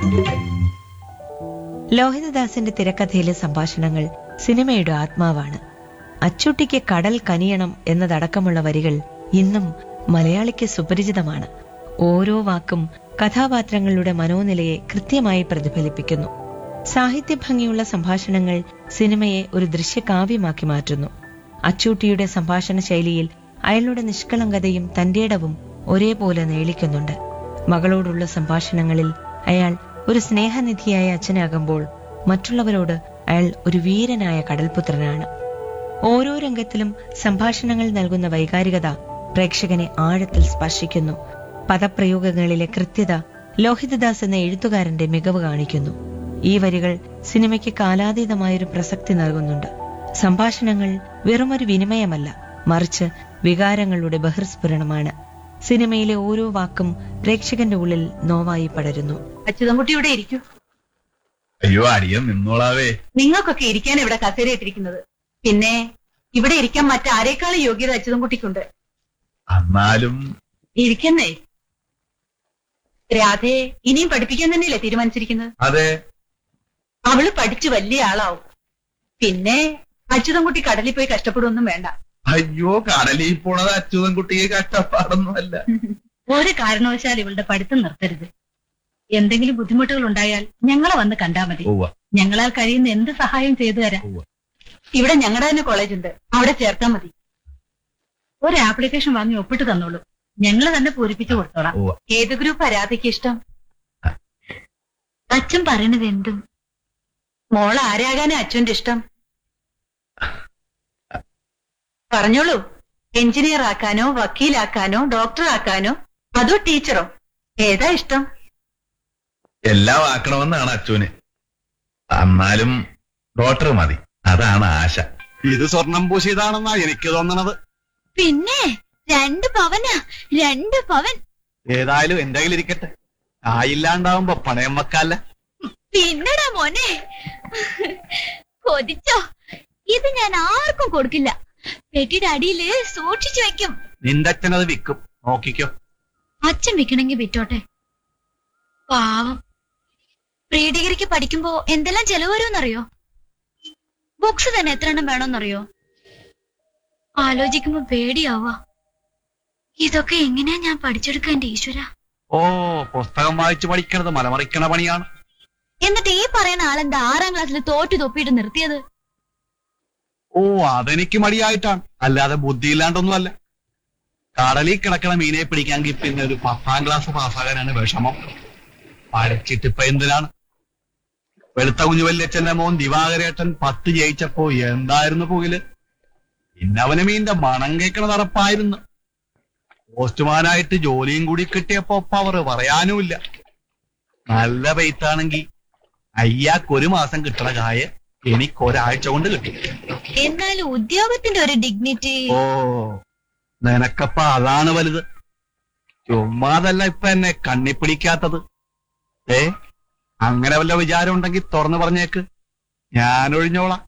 ലോഹിതദാസിന്റെ തിരക്കഥയിലെ സംഭാഷണങ്ങൾ സിനിമയുടെ ആത്മാവാണ് അച്ചുട്ടിക്ക് കടൽ കനിയണം എന്നതടക്കമുള്ള വരികൾ ഇന്നും മലയാളിക്ക് സുപരിചിതമാണ് ഓരോ വാക്കും കഥാപാത്രങ്ങളുടെ മനോനിലയെ കൃത്യമായി പ്രതിഫലിപ്പിക്കുന്നു സാഹിത്യഭംഗിയുള്ള സംഭാഷണങ്ങൾ സിനിമയെ ഒരു ദൃശ്യകാവ്യമാക്കി മാറ്റുന്നു അച്ചൂട്ടിയുടെ സംഭാഷണ ശൈലിയിൽ അയാളുടെ നിഷ്കളങ്കതയും തന്റേടവും ഒരേപോലെ നേളിക്കുന്നുണ്ട് മകളോടുള്ള സംഭാഷണങ്ങളിൽ അയാൾ ഒരു സ്നേഹനിധിയായ അച്ഛനാകുമ്പോൾ മറ്റുള്ളവരോട് അയാൾ ഒരു വീരനായ കടൽപുത്രനാണ് ഓരോ രംഗത്തിലും സംഭാഷണങ്ങൾ നൽകുന്ന വൈകാരികത പ്രേക്ഷകനെ ആഴത്തിൽ സ്പർശിക്കുന്നു പദപ്രയോഗങ്ങളിലെ കൃത്യത ലോഹിതദാസ് എന്ന എഴുത്തുകാരന്റെ മികവ് കാണിക്കുന്നു ഈ വരികൾ സിനിമയ്ക്ക് കാലാതീതമായൊരു പ്രസക്തി നൽകുന്നുണ്ട് സംഭാഷണങ്ങൾ വെറുമൊരു വിനിമയമല്ല മറിച്ച് വികാരങ്ങളുടെ ബഹിർസ്ഫുരണമാണ് സിനിമയിലെ ഓരോ വാക്കും പ്രേക്ഷകന്റെ ഉള്ളിൽ നോവായി പടരുന്നു അച്യുതൻകുട്ടി ഇവിടെ ഇരിക്കൂ അയ്യോ അടിയൻ നിന്നോളാവേ നിങ്ങൾക്കൊക്കെ ഇരിക്കാൻ ഇവിടെ കസേരയിട്ടിരിക്കുന്നത് പിന്നെ ഇവിടെ ഇരിക്കാൻ മറ്റാരേക്കാളും യോഗ്യത അച്യുതൻകുട്ടിക്കുണ്ട് എന്നാലും ഇരിക്കുന്നേ രാധയെ ഇനിയും പഠിപ്പിക്കാൻ തന്നെയല്ലേ തീരുമാനിച്ചിരിക്കുന്നത് അതെ അവള് പഠിച്ചു വലിയ ആളാവും പിന്നെ അച്യുതൻകുട്ടി കടലിൽ പോയി കഷ്ടപ്പെടുവൊന്നും വേണ്ട അയ്യോ കടലിൽ പോണത് അച്യുതൻ കുട്ടിക്ക് കഷ്ടപ്പാടൊന്നുമല്ല ഒരു കാരണവശാൽ ഇവളുടെ പഠിത്തം നിർത്തരുത് എന്തെങ്കിലും ബുദ്ധിമുട്ടുകൾ ഉണ്ടായാൽ ഞങ്ങളെ വന്ന് കണ്ടാ മതി ഉവ്വ ഞങ്ങളാൽ കഴിയുന്ന എന്ത് സഹായം ചെയ്തു തരാം ഉവ്വ. ഇവിടെ ഞങ്ങളുടെ തന്നെ കോളേജ് ഉണ്ട് അവിടെ ചേർത്താൽ മതി ഒരു ആപ്ലിക്കേഷൻ വാങ്ങി ഒപ്പിട്ട് തന്നോളൂ ഞങ്ങൾ തന്നെ പൂരിപ്പിച്ചു കൊടുത്തോളാം ഉവ്വ. ഏത് ഗ്രൂപ്പ് രാധയ്ക്ക് ഇഷ്ടം അച്ഛൻ പറയണത് എന്തും മോൾ ആരാകാനാ അച്ഛന്റെ ഇഷ്ടം പറഞ്ഞോളൂ എഞ്ചിനീയർ ആക്കാനോ വക്കീലാക്കാനോ ഡോക്ടർ ആക്കാനോ അതോ ടീച്ചറോ ഏതാ ഇഷ്ടം എല്ലാം ആക്കണമെന്നാണ് അച്ഛന് എന്നാലും ഡോക്ടർ മതി അതാണ് ആശ ഇത് സ്വർണം പൂശിയതാണെന്നാ എനിക്ക് തോന്നണത് പിന്നെ രണ്ട് പവനാ രണ്ട് പവൻ ഏതായാലും എന്റെ കയ്യിലിരിക്കട്ടെ ആയില്ലാണ്ടാവുമ്പോ പണയം വെക്കാല്ല പിന്നടാ മോനെ കൊതിച്ചോ ഇത് ഞാൻ ആർക്കും കൊടുക്കില്ല പെട്ടിയുടെ അടിയില് സൂക്ഷിച്ചു വെക്കും നിന്റെ അച്ഛനത് വിൽക്കും നോക്കിക്കോ അച്ഛൻ വിൽക്കണമെങ്കിൽ വിറ്റോട്ടെ പാവം പ്രീ ഡിഗ്രിക്ക് പഠിക്കുമ്പോ എന്തെല്ലാം ചെലവ് വരുമെന്നറിയോ ബുക്സ് തന്നെ എത്ര എണ്ണം വേണമെന്നറിയോ ആലോചിക്കുമ്പോ പേടിയാവാ ഇതൊക്കെ എങ്ങനെയാ ഞാൻ പഠിച്ചെടുക്കുക എന്റെ ഈശ്വര ഓ പുസ്തകം വായിച്ചു പഠിക്കണത് മലമറിക്കണ പണിയാണ് എന്നിട്ട് ഈ പറയുന്ന ആളെന്താ ആറാം ക്ലാസ്സിൽ തോറ്റു തൊപ്പിയിട്ട് നിർത്തിയത് ഓ അതെനിക്ക് മടിയായിട്ടാണ് അല്ലാതെ ബുദ്ധിയില്ലാണ്ടൊന്നുമല്ല കടലിൽ കിടക്കണ മീനെ പിടിക്കാമെങ്കിൽ പിന്നെ ഒരു പത്താം ക്ലാസ് പാസ്സാകാനാണ് വിഷമം പഠിച്ചിട്ടിപ്പൊ എന്തിനാണ് വെളുത്ത കുഞ്ഞു വല്യച്ഛന്റെ മോൻ ദിവാകരേട്ടൻ പത്ത് ജയിച്ചപ്പോ എന്തായിരുന്നു പുകില് പിന്നെ അവന് മീന്റെ മണം കേൾക്കണ തറപ്പായിരുന്നു പോസ്റ്റ്മാനായിട്ട് ജോലിയും കൂടി കിട്ടിയപ്പോ പവർ പറയാനുമില്ല നല്ല പെയ്ത്താണെങ്കി അയ്യാക്ക് ഒരു മാസം കിട്ടണ കായ എനിക്ക് ഒരാഴ്ച കൊണ്ട് കിട്ടി എന്നാലും ഉദ്യോഗത്തിന്റെ ഒരു ഡിഗ്നിറ്റി ഓ നിനക്കപ്പ അതാണ് വലുത് ചുമ്മാതല്ല ഇപ്പൊ എന്നെ കണ്ണി പിടിക്കാത്തത് ഏ അങ്ങനെ വല്ല വിചാരം ഉണ്ടെങ്കിൽ തുറന്നു പറഞ്ഞേക്ക് ഞാൻ ഒഴിഞ്ഞോളാം